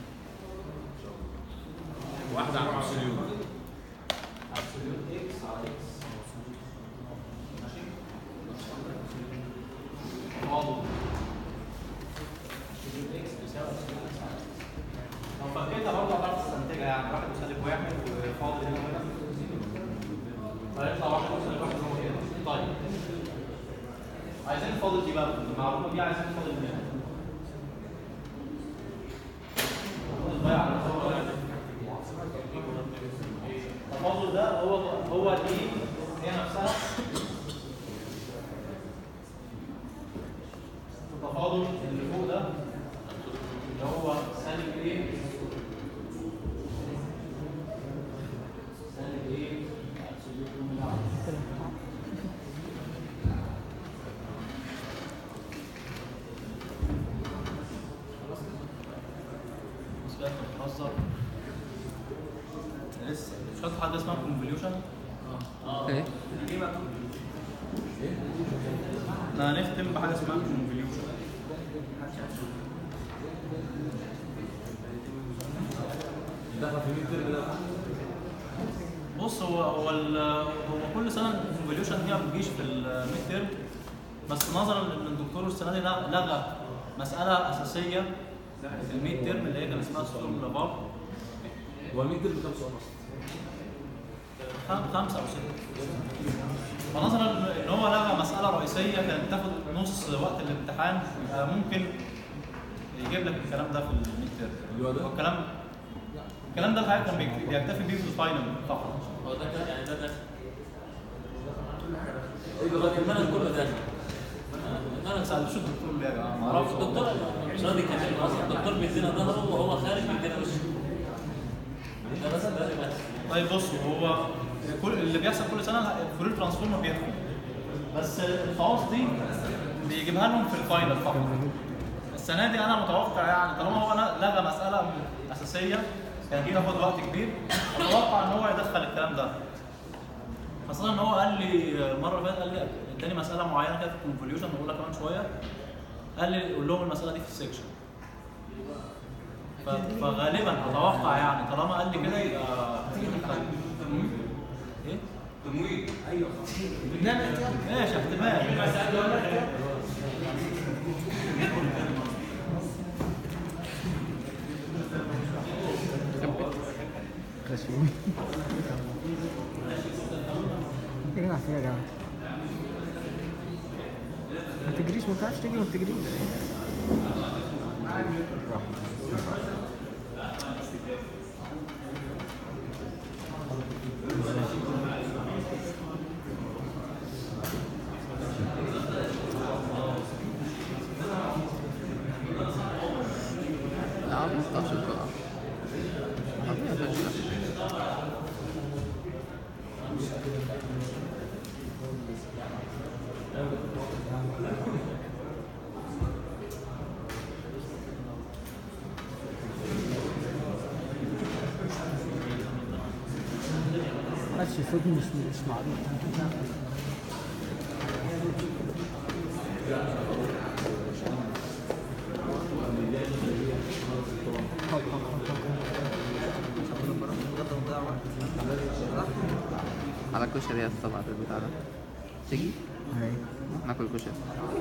واحدة على ابسوليوت ابسوليوت اكس على اكس ماشي؟ تفاضل ابسوليوت اكس بيساوي ابسوليوت اكس على اكس لو فكيتها برضه هتعرف تستنتجها يعني واحد وسالب واحد وفاضل هنا وهنا فيطلع واحد وسالب واحد هو كده طيب عايزين نفاضل دي بقى المعلومه دي عايزين نفاضل بيها نفاضل بقى على الصورة. هو الاي هي نفسها التفاضل اللي فوق ده اللي هو سالب ايه سالب ايه absolute nominal. بس بقى انت بتهزر لسه مش فاكر حاجه اسمها كونفوليوشن اه ايه احنا هنختم بحاجه اسمها كونفوليوشن دخل في ميد ترم ده بص هو هو ال- هو كل سنه الكونفوليوشن دي ما بتجيش في الميد تيرم بس نظرا لان الدكتور السنه دي لغ- لغى مساله اساسيه في الميد تيرم اللي هي كان اسمها ستورم لافار هو الميد ترم كام سؤال اصلا؟ خم- خمسه او سته فنظرا ان هو لغى مساله رئيسيه كانت تاخد نص وقت الامتحان يبقى ممكن يجيب لك الكلام ده في الميد تيرم اللي هو ده؟ الكلام الكلام ده الحقيقه كان بيك- بيكتفي بيه في الفاينل فقط هو ده كده يعني ده ده ايه لغايه المنهج كله ده ما المنهج تسالوش الدكتور ليه يا جماعه ما اعرفش الدكتور مش راضي يكمل اصلا الدكتور بيدينا ظهره وهو خارج بيدينا وشه ده بس ده بس طيب بص هو كل اللي بيحصل كل سنه الفورير ترانسفورم بيدخل بس الخواص دي بيجيبها لهم في الفاينل فقط السنه دي انا متوقع يعني طالما هو لغى مساله اساسيه كانت تاخد وقت كبير اتوقع ان هو يدخل الكلام ده خاصة ان هو قال لي المره اللي فاتت قال لي اداني مساله معينه كده في الكونفوليوشن بقولها كمان شويه قال لي قول لهم المساله دي في السكشن ف- فغالبا اتوقع يعني طالما قال لي كده يبقى ايه؟ تمويل ماشي احتمال غشيم ايه يا فيها يا جماعه ما تجريش ما بتعرفش تجري ما بتجريش لا ما اعرفش بقى طبيعي بس معرفش صوت مش مش معروف على كشري يا اسطى بعد البتاع ده تيجي هاي ناكل كشري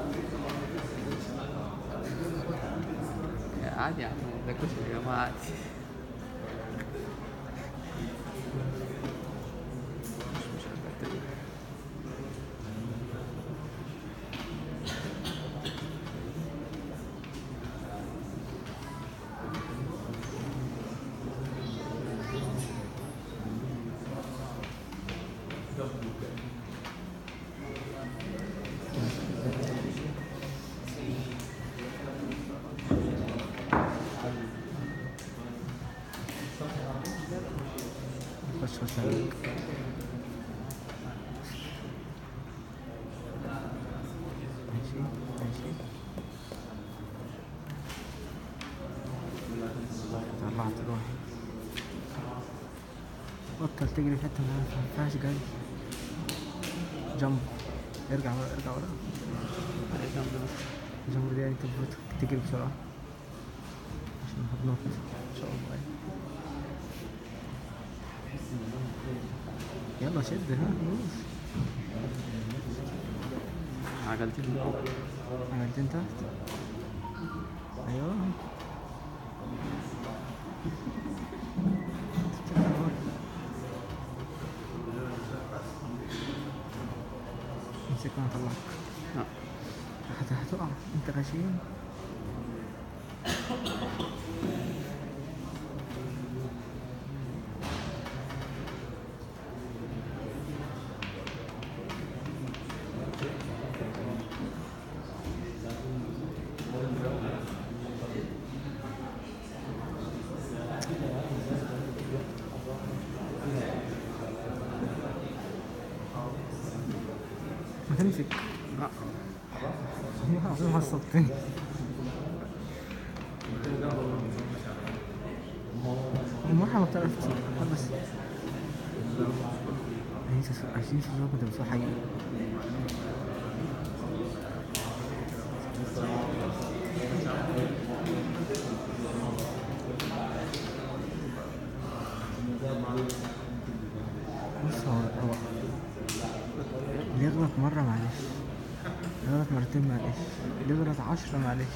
يا عادي يا عم ده كشري يا جماعه عادي مش مش هتبقى خش خش عليك ماشي ماشي طلعت روحي بطل تجري في حتة ما ينفعش جري جنب ارجع ورا ارجع ورا جنب دي انت المفروض تجري بسرعة عشان هتنط ان شاء الله يعني. يلا شد ها دوس عجلتي من فوق عملتين تحت ايوه امسك وانا اطلعك لا. هت- هتقع انت غشيم امسك والله العظيم عصبتني المرحلة ما بتعرف تصير بس عايزين سس- عايزين سسوق كنت بتصور حقيقي بص هو هو اللي يغلط مرة معلش اللي يغلط مرتين معلش اللي يغلط عشرة معلش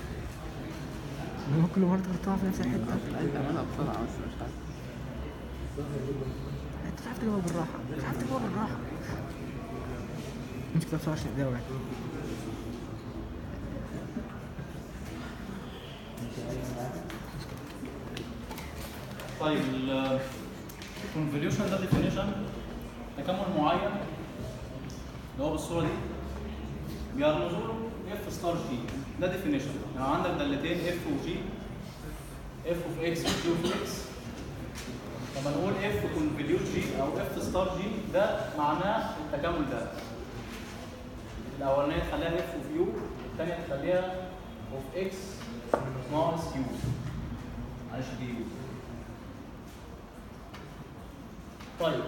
انما كل مرة تغلطها في نفس الحتة عايز اعملها بسرعة بس مش عارف انت مش عارف تجيبها بالراحة مش عارف تجيبها بالراحة امسك ده بسرعة عشان ايديها وجعت طيب الكونفوليوشن ده ديفينيشن تكامل معين اللي هو بالصوره دي بيرمزوا له اف ستار جي ده ديفينيشن يعني عندك دالتين اف وجي اف اوف اكس وجي اوف اكس لما نقول اف كونفوليوت جي او اف ستار جي ده معناه التكامل ده الاولانيه تخليها اف اوف يو الثانيه تخليها اوف اكس ناقص يو معلش دي يو طيب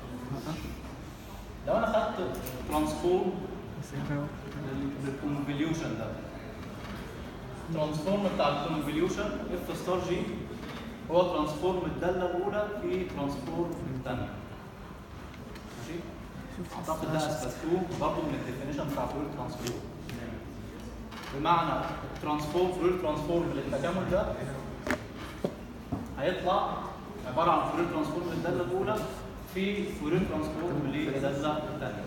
لو انا خدت ترانسفورم بس ايه بقى؟ بالكونفوليوشن ده ترانسفورم بتاع الكونفوليوشن اف ستار جي هو ترانسفورم الداله الاولى في ترانسفورم الثانيه ماشي اعتقد ده اثبتوه برضه من الديفينيشن بتاع فلويد ترانسفورم بمعنى الترانسفورم فلويد ترانسفورم للتكامل ده هيطلع عباره عن فلويد ترانسفورم للداله الاولى في فلويد ترانسفورم للداله الثانيه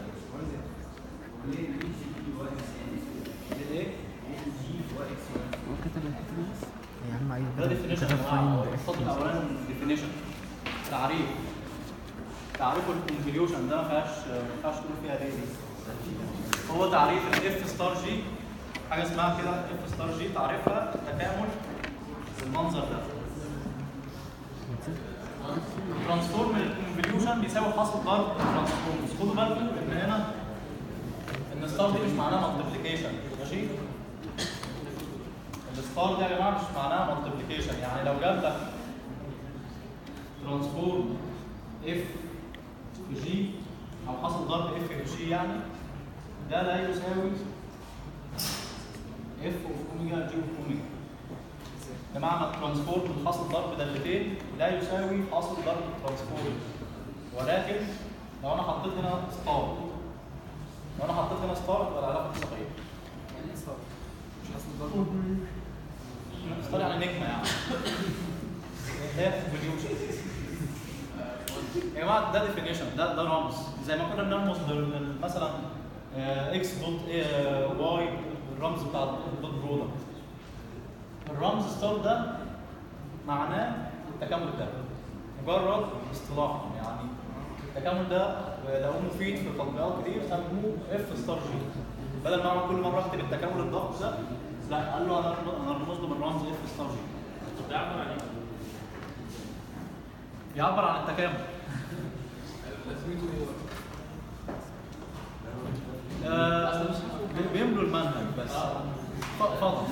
ايه هو كتب الحتة دي بس يا عم ايوه ده كتب ديفينيشن كتب فايند السطر الاولاني من الديفينيشن تعريف تعريف الكونفوليوشن ده ما فيهاش ما ينفعش تقول فيها ليه دي هو تعريف الاف ستار جي حاجه اسمها كده اف ستار جي تعريفها تكامل بالمنظر ده ترانسفورم الكونفوليوشن بيساوي حاصل ضرب ترانسفورم بس خدوا بالكم ان هنا ان ستار دي مش معناها مالتيبليكيشن ماشي الستار ده يا جماعه مش معناها مالتيبليكيشن يعني لو جاب لك ترانسفورم اف في جي او حاصل ضرب اف في جي يعني ده لا يساوي اف اوف اوميجا جي اوف اوميجا بمعنى الترانسفورم من حاصل ضرب دالتين لا يساوي حاصل ضرب الترانسفورم ولكن لو انا حطيت هنا ستار لو انا حطيت هنا ستار تبقى العلاقه دي صحيحه يعني ايه صار؟ مش حاسس ضرب ستار يعني نجمه يعني هي فوليوشن يا جماعه ده ديفينيشن ده ده رمز زي ما كنا بنرمز لل- مثلا اكس دوت واي الرمز بتاع الدوت برودكت الرمز ستار ده معناه التكامل ده مجرد اصطلاح يعني التكامل ده لو مفيد في تطبيقات كتير سموه اف ستار جي بدل ما اعمل كل مره اكتب التكامل الضغط ده لا قال له انا انا رمز له بالرمز اف ستار جي طب ده عباره عن ايه؟ يعبر عن التكامل آه بي- بيملوا المنهج بس ف- فضل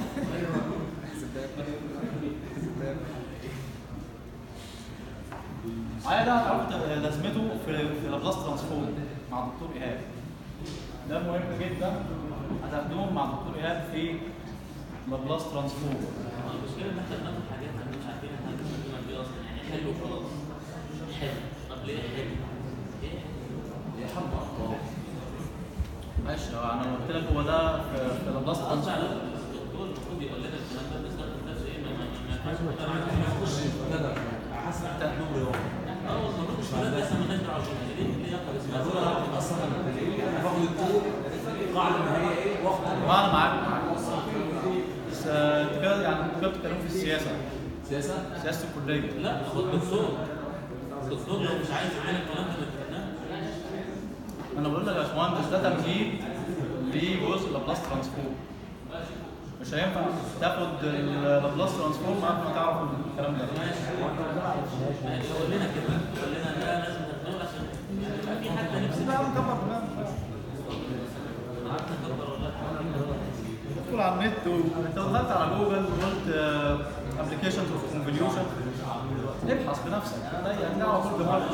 معايا ده هتعرفوا ت- لازمته في في لابلاس ترانسفورم مع دكتور ايهاب ده مهم جدا هتاخدوه مع دكتور ايهاب في لابلاس ترانسفورم المشكله ان احنا بناخد حاجات احنا مش عارفين احنا هنستخدمها في ايه اصلا يعني حلو خلاص حلو طب ليه حلو؟ ايه حلو؟ ايه حبه اخطاء ماشي هو انا قلت لك هو ده في في لابلاس اصلا ترانسفورم الدكتور المفروض يقول لنا الكلام ده بنستخدم نفس ايه ما ما ما ينفعش نختار عنه حاسس ان انت نمر يوم اه المفروض مش كده بس ما لناش دعوه بيها. ليه ليه ياخد اسمها المفروض انا باخد اصلا انا باخد الطول القاعده النهائيه ايه واخد ما انا معاك معاك بس آه، انت كده يعني انت كده بتتكلموا في السياسه سياسه سياسه الكليه لا هو الدكتور الدكتور لو مش عايز يقول لنا الكلام ده ما تفهمناش انا بقول لك يا باشمهندس ده تمهيد لجزء لابلاس ترانسفورم مش هينفع تاخد اللابلاس ترانسفورم قبل ما تعرف الكلام ده ماشي يقول لنا كده يقول لنا ده لازم ناخده عشان يبقى في حتى نفس بقى نكبر دماغنا ادخل على النت وانت دخلت على جوجل وقلت ابلكيشنز اوف كونفوليوشن ابحث بنفسك انا هتلاقي على طول دماغك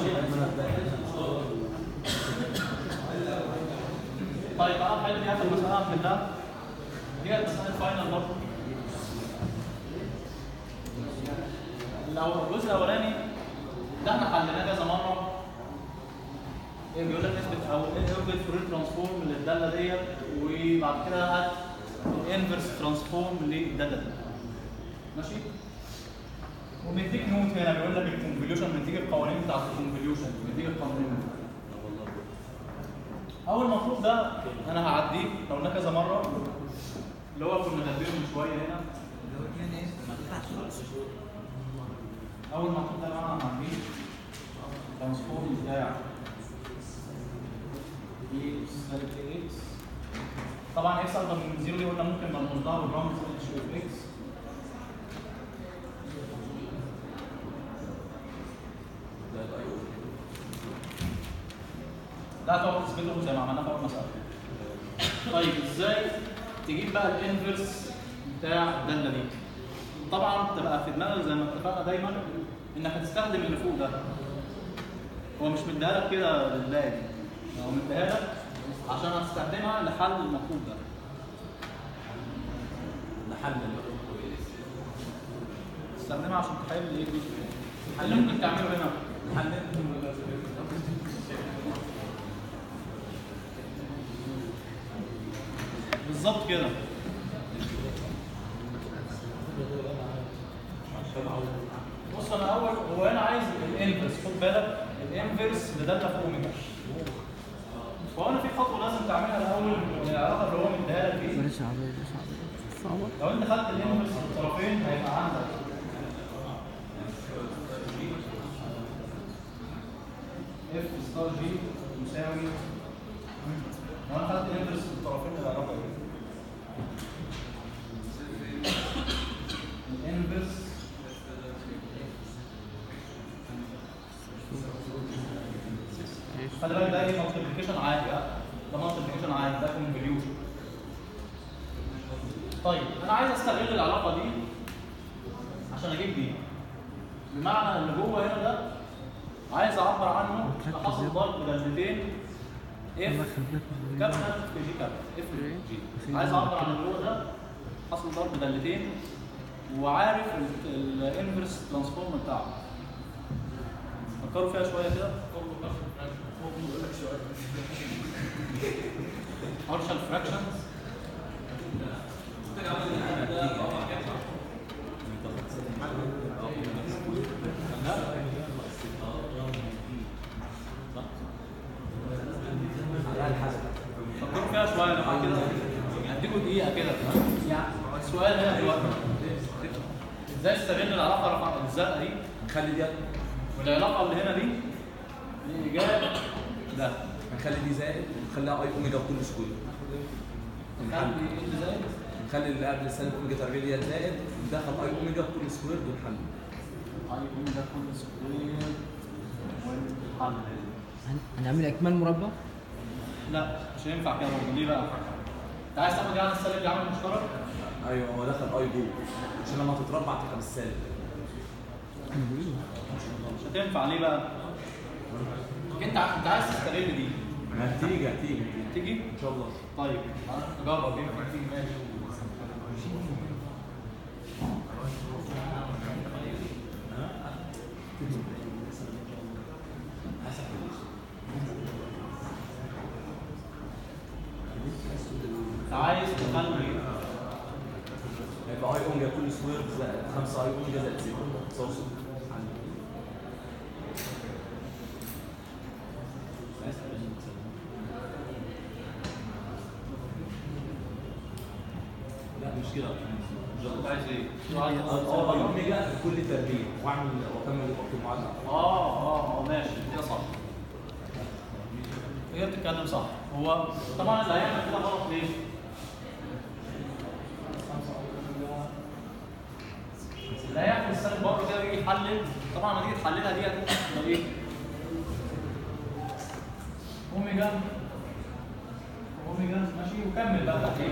طيب تعال نحل دي اخر مساله هنحلها دي كانت مساله فاينل برضه الأول- الجزء الاولاني ده احنا حليناه كذا مره ايه بيقول لك نسبه او ايه فورير ترانسفورم للداله ديت وبعد كده هات الانفرس ترانسفورم للداله دي ماشي ومديك نوت هنا بيقول لك الكونفوليوشن مديك القوانين بتاعت الكونفوليوشن مديك القوانين اول مطلوب ده انا هعديه لو قلنا كذا مره اللي هو كنا كاتبينه من شويه هنا اول مطلوب ده انا هعديه ترانسفورم بتاع دي سالب اكس طبعا اكس اكبر من زيرو دي قلنا ممكن نرمز لها بالرمز اتش اوف اكس لا تقعد تثبته زي ما عملنا في اول مساله طيب ازاي تجيب بقى الانفرس بتاع الداله دي طبعا تبقى في دماغك زي ما اتفقنا دايما انك هتستخدم اللي فوق ده هو مش مديها لك كده لله دي هو مديها لك عشان هتستخدمها لحل المطلوب ده لحل تستخدمها عشان تحل ايه دي اللي ممكن تعمله هنا لحل بالظبط كده بص انا اول هو انا عايز الانفرس خد بالك الانفرس لداتا في اوميجا فهو انا في خطوه لازم تعملها الاول العلاقه اللي هو مديها لك دي معلش يا عبد معلش يا عبد صعبة لو انت خدت الانفرس الطرفين هيبقى عندك اف ستار جي يساوي لو انا خدت الانفرس الطرفين العلاقه دي الانفرس خلي بالك ده ايه مالتيبليكيشن عادي ها ده مالتيبليكيشن عادي ده كونفوليوشن طيب انا عايز استغل العلاقه دي عشان اجيب دي بمعنى اللي جوه هنا ده عايز اعبر عنه كحصل ضرب دالتين الله اف يخرب بيت كابتن في جي كابتن اف جي عايز اعبر عن اللي جوه ده حصل ضرب دالتين وعارف الانفرس ترانسفورم بتاعه فكروا فيها شويه كده partial fractions فكروا فيها شويه لما كده هديكوا دقيقه كده يعني السؤال هنا دلوقتي ازاي استغل العلاقه رقم الزرقاء دي نخلي دي والعلاقه اللي هنا دي لايجاد ده نخلي دي زائد ونخليها اي اوميجا بكل سكوير نخلي ال زائد نخلي اللي قبل السالب اوميجا تربيع ديت زائد ندخل اي اوميجا بكل سكوير ونحل هيكون ده كل سكوير والحل هن- هنعمل اكمال مربع لا مش هينفع كده برضه ليه بقى؟ انت عايز تاخد يعني السالب دي عامل مشترك؟ ايوه هو دخل اي جوه عشان لما تتربع تبقى بالسالب مش هتنفع ليه بقى؟ انت ع- انت عايز تستغل دي ما هتيجي هتيجي تيجي؟ ان شاء الله طيب نجرب يمكن تيجي ماشي انت عايز تخلي هيبقى اي اوميجا كل سكوير زائد 5 اي اوميجا زائد 0 صوص لا مش كده انت عايز ايه؟ اه اي اوميجا كل تربيع واعمل واكمل وقت المعادله اه اه اه ماشي كده صح هي بتتكلم صح هو طبعا اللي هيعمل كده غلط ليه؟ اللي هيعمل السالب بره كده يجي يحلل طبعا لما تيجي تحللها دي هتبقى ايه؟ اوميجا اوميجا اوميجا ماشي وكمل بقى تحت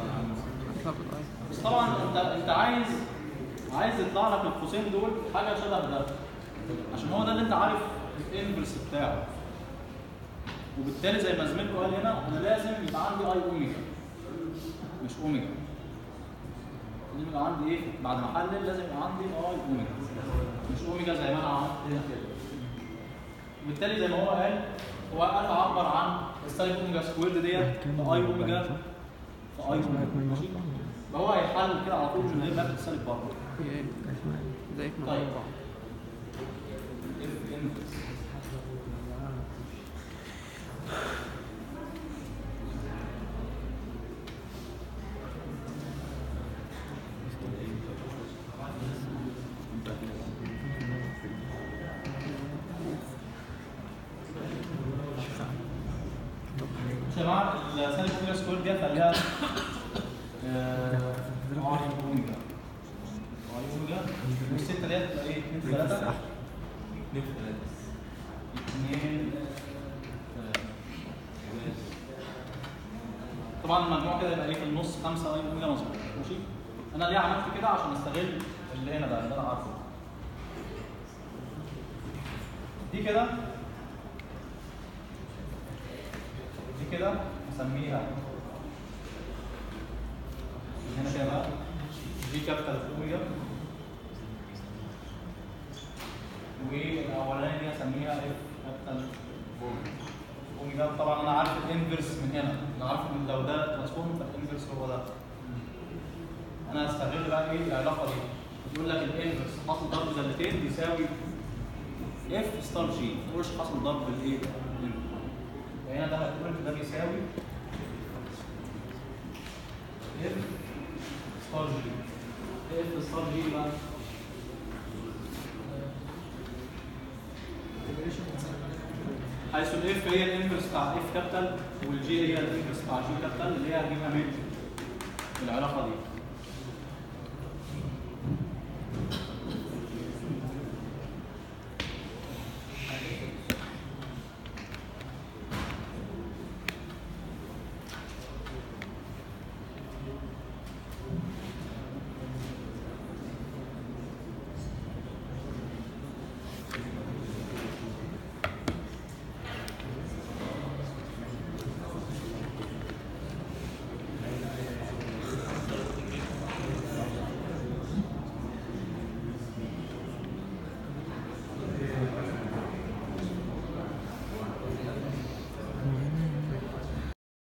بس طبعا انت انت عايز عايز يطلع لك القوسين دول حاجه شبه ده عشان هو ده اللي انت عارف الانفرس بتاعه وبالتالي زي ما زميلكم قال هنا انا لازم يبقى عندي اي اوميجا مش اوميجا لازم يبقى عندي ايه بعد ما احلل لازم يبقى عندي اي اوميجا مش اوميجا زي ما انا عملت هنا كده وبالتالي زي ما هو قال هو قال عبر عن السالب اوميجا سكويرد ديت اي اوميجا في اي اوميجا ماشي فهو هيحلل كده على طول من غير ما ياخد السالب بره زي ما طيب. هو F inverse. يا جماعه السالب اوميجا سكوير دي خليها آه، اي اوميجا اي اوميجا والسته ديت تبقى ايه؟ 2 3 اتنين في تلاتة اثنين طبعا المجموع كده يبقى ايه في النص 5 اي اوميجا مظبوط ماشي انا ليه عملت كده عشان استغل اللي هنا ده اللي انا عارفه دي كده دي كده اسميها هنا كده بقى دي كابيتال اوميجا والاولانيه دي هسميها اف كابيتال اوميجا طبعا انا عارف الانفرس من هنا انا عارف ان لو ده ترانسفورم فالانفرس هو ده انا هستغل بقى ايه العلاقه دي يقول لك الانفرس حاصل ضرب زلتين بيساوي اف ستار جي مش حاصل ضرب الايه يعني هنا ده هتقول إن ده بيساوي اف ستار جي اف ستار جي بقى حيث الاف هي الانفرس بتاع اف كابيتال والجي هي الانفرس بتاع جي كابيتال اللي هي هجيبها من العلاقه دي